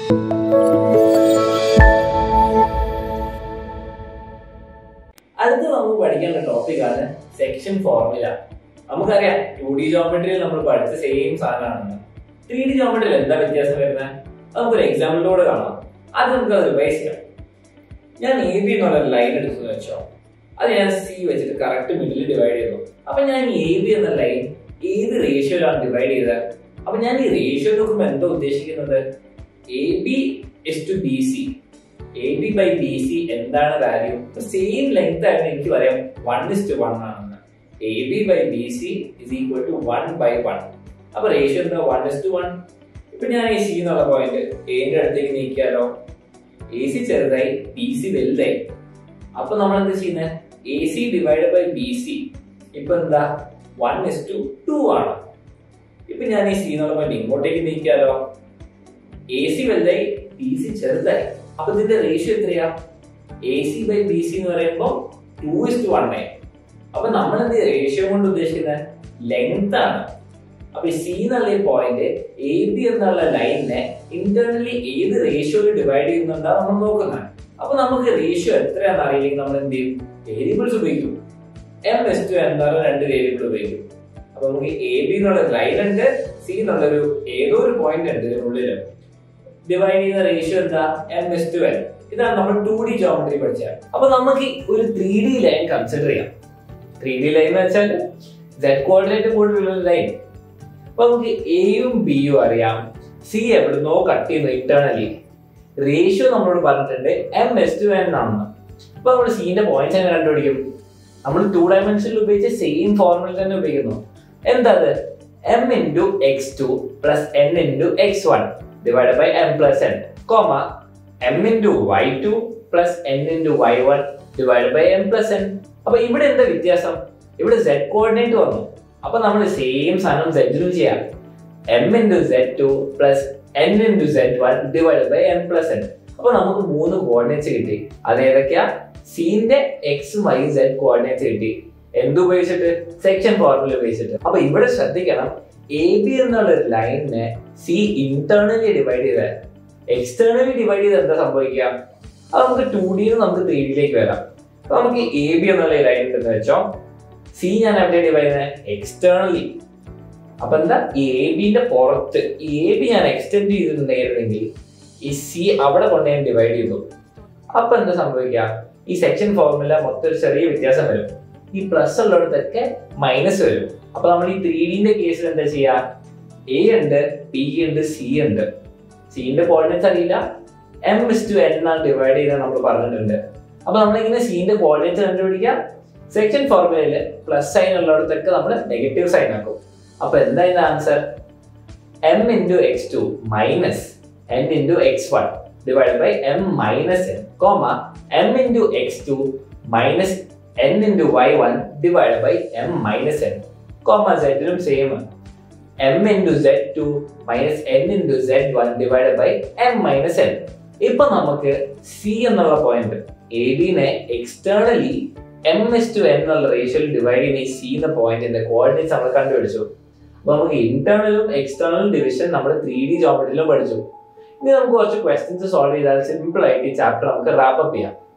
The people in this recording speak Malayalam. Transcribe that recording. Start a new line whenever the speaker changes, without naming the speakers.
അടുത്ത് നമുക്ക് പഠിക്കേണ്ട ടോപ്പിക്കാണ് സെക്ഷൻ ഫോർമുല നമുക്കറിയാം ടു ഡി ജോമെട്രിയിൽ നമ്മൾ പഠിച്ച സെയിം സാധനമാണ് ത്രീ ഡി ജോമെട്രിയിൽ എന്താ വ്യത്യാസം വരുന്നത് അത് നമുക്കൊരു എക്സാമ്പിളിലൂടെ കാണാം അത് നമുക്ക് അത് റിവൈസ് ചെയ്യാം ഞാൻ എ ബി എന്നുള്ള ലൈൻ എടുത്തു വെച്ചോ അത് ഞാൻ സി വെച്ചിട്ട് കറക്റ്റ് മിഡിൽ ഡിവൈഡ് ചെയ്തു അപ്പൊ ഞാൻ എ ബി എന്ന ലൈൻ ഏത് റേഷ്യോയിലാണ് ഡിവൈഡ് ചെയ്തത് അപ്പൊ ഞാൻ ഈ റേഷ്യോ നോക്കുമ്പോൾ എന്താ ഉദ്ദേശിക്കുന്നത് A B is to B C A B by B C എന്താണ് വാല്യൂ സെയിം ലെങ്ത് ആയിട്ട് എനിക്ക് പറയാം വൺ ഇസ് ടു വൺ ആണെന്ന് A B by B C is equal to one by one അപ്പൊ റേഷ്യോ എന്താ വൺ ഇസ് ടു വൺ ഇപ്പൊ ഞാൻ ഈ സി എന്നുള്ള പോയിന്റ് എന്റെ അടുത്തേക്ക് നീക്കിയാലോ എ സി ചെറുതായി ബി സി വലുതായി അപ്പൊ നമ്മൾ എന്താ ചെയ്യുന്നത് A C divide by B C ഇപ്പൊ എന്താ വൺ ഇസ് ടു ടു ആണ് ഇപ്പൊ ഞാൻ ഈ സി എന്നുള്ള പോയിന്റ് ഇങ്ങോട്ടേക്ക് നീക്കിയാലോ എ സി വലുതായി ബി സി ചെറുതായി അപ്പൊ ഇതിന്റെ റേഷ്യോ എത്രയാ A C by B C എന്ന് പറയുമ്പോൾ ടു ഇസ് ടു വൺ ആയി അപ്പൊ നമ്മൾ എന്ത് റേഷ്യോ കൊണ്ട് ഉദ്ദേശിക്കുന്നത് ലെങ്ത് ആണ് അപ്പൊ സി എന്നുള്ള ഈ പോയിന്റ് എ ബി എന്നുള്ള ലൈനിനെ ഇന്റർണലി ഏത് റേഷ്യോയിൽ ഡിവൈഡ് ചെയ്യുന്നുണ്ടാ നമ്മൾ നോക്കുന്നത് അപ്പൊ നമുക്ക് റേഷ്യോ എത്രയാണെന്ന് അറിയില്ലെങ്കിൽ നമ്മൾ എന്ത് ചെയ്യും വേരിയബിൾസ് ഉപയോഗിക്കും എം എസ് ടു എന്തായാലും രണ്ട് വേരിയബിൾ ഉപയോഗിക്കും അപ്പൊ നമുക്ക് എ ബി എന്നുള്ള ലൈൻ ഉണ്ട് സി എന്നുള്ളൊരു ഏതോ ഒരു പോയിന്റ് ഉണ്ട് ഇതിനുള്ളിൽ ഡിവൈഡ് ചെയ്യുന്ന റേഷ്യോ എന്താ എം എസ് ടു എൻ ഇതാണ് നമ്മൾ ടു ഡി ജോമെട്രി പഠിച്ചത് അപ്പൊ നമുക്ക് ഒരു ത്രീ ഡി ലൈൻ കൺസിഡർ ചെയ്യാം ത്രീ ഡി ലൈൻ എന്ന് വെച്ചാൽ സെഡ് കോർഡിനേറ്റ് കൂടുതലുള്ള ലൈൻ അപ്പൊ നമുക്ക് എയും ബിയും അറിയാം സി എവിടുന്നോ കട്ട് ചെയ്യുന്നു ഇന്റേണലി റേഷ്യോ നമ്മളോട് പറഞ്ഞിട്ടുണ്ട് എം എസ് ടു എൻ ആണെന്ന് അപ്പൊ നമ്മൾ സിന്റെ പോയിന്റ്സ് എങ്ങനെ കണ്ടുപിടിക്കും നമ്മൾ ടു ഡയമെൻഷനിൽ ഉപയോഗിച്ച സെയിം ഫോർമുല തന്നെ ഉപയോഗിക്കുന്നു എന്താ അത് M into X two plus N into X one divided by m plus n, comma m into y2 plus n into y1 divided by m plus n. അപ്പൊ ഇവിടെ എന്താ വ്യത്യാസം ഇവിടെ z കോർഡിനേറ്റ് വന്നു അപ്പൊ നമ്മൾ സെയിം സാധനം z-ലും ചെയ്യാം m into z2 plus n into z1 divided by m plus n. അപ്പൊ നമുക്ക് മൂന്ന് കോർഡിനേറ്റ്സ് കിട്ടി അത് ഏതൊക്കെയാ സീന്റെ എക്സ് വൈ സെഡ് കോർഡിനേറ്റ്സ് കിട്ടി എന്ത് ഉപയോഗിച്ചിട്ട് സെക്ഷൻ ഫോർമുല ഉപയോഗിച്ചിട്ട് അപ്പൊ ഇവിടെ ശ്രദ്ധിക്കണം എ ബി എന്നുള്ള ഒരു ലൈനിനെ സി ഇന്റേണലി ഡിവൈഡ് ചെയ്ത എക്സ്റ്റേണലി ഡിവൈഡ് ചെയ്ത് എന്താ സംഭവിക്കുക അത് നമുക്ക് ടു ഡിന്ന് നമുക്ക് ത്രീ ഡിയിലേക്ക് വരാം അപ്പൊ നമുക്ക് എ ബി എന്നുള്ള ലൈൻ ഉണ്ടെന്ന് വെച്ചോ സി ഞാൻ എവിടെ ഡിവൈഡ് ചെയ്യുന്നത് എക്സ്റ്റേണലി അപ്പൊ എന്താ എ ബിന്റെ പുറത്ത് എ ബി ഞാൻ എക്സ്റ്റെൻഡ് ചെയ്തിട്ടുണ്ടായിരുന്നെങ്കിൽ ഈ സി അവിടെ കൊണ്ട് ഞാൻ ഡിവൈഡ് ചെയ്തു അപ്പൊ എന്താ സംഭവിക്കുക ഈ സെക്ഷൻ ഫോർമുല മൊത്തം ഒരു ചെറിയ വ്യത്യാസം വരും ഈ പ്ലസ് ഉള്ളിടത്തൊക്കെ മൈനസ് വരും അപ്പൊ നമ്മൾ ഈ ത്രീ ഡിന്റെ കേസിൽ എന്താ ചെയ്യാ എ ഉണ്ട് ബി ഉണ്ട് സി ഉണ്ട് സിന്റെ കോർഡിനേറ്റ്സ് അറിയില്ല എം ഇസ് ടു എൻ ആണ് ഡിവൈഡ് ചെയ്താൽ നമ്മൾ പറഞ്ഞിട്ടുണ്ട് അപ്പൊ നമ്മളിങ്ങനെ സിന്റെ കോർഡിനേറ്റ്സ് കണ്ടുപിടിക്കുക സെക്ഷൻ ഫോർമുലയില് പ്ലസ് സൈൻ ഉള്ളിടത്തൊക്കെ നമ്മൾ നെഗറ്റീവ് സൈൻ ആക്കും അപ്പൊ എന്താ ഇതിന്റെ answer M into X two minus N into X one divide by M minus N comma M into X two minus N into Y one divide by M minus N comma സെഡിലും same M into Z two minus N into Z one divide by M minus N ഇപ്പൊ നമുക്ക് സി എന്നുള്ള പോയിന്റ് എ ബിനെ externally M is to N എന്നുള്ള റേഷ്യോയിൽ ഡിവൈഡ് ചെയ്യുന്ന ഈ സി എന്ന പോയിന്റിന്റെ കോർഡിനേറ്റ്സ് നമ്മൾ കണ്ടുപിടിച്ചു അപ്പൊ നമുക്ക് ഇന്റേണലും എക്സ്റ്റേണലും ഡിവിഷൻ നമ്മൾ ത്രീ ഡി ജോമെട്രിയിലും പഠിച്ചു ഇനി നമുക്ക് കുറച്ച് ക്വസ്റ്റ്യൻസ് സോൾവ് ചെയ്താൽ സിമ്പിൾ ആയിട്ട് ഈ ചാപ്റ്റർ നമുക്ക് റാപ്പ് അപ്പ് ചെയ്യാം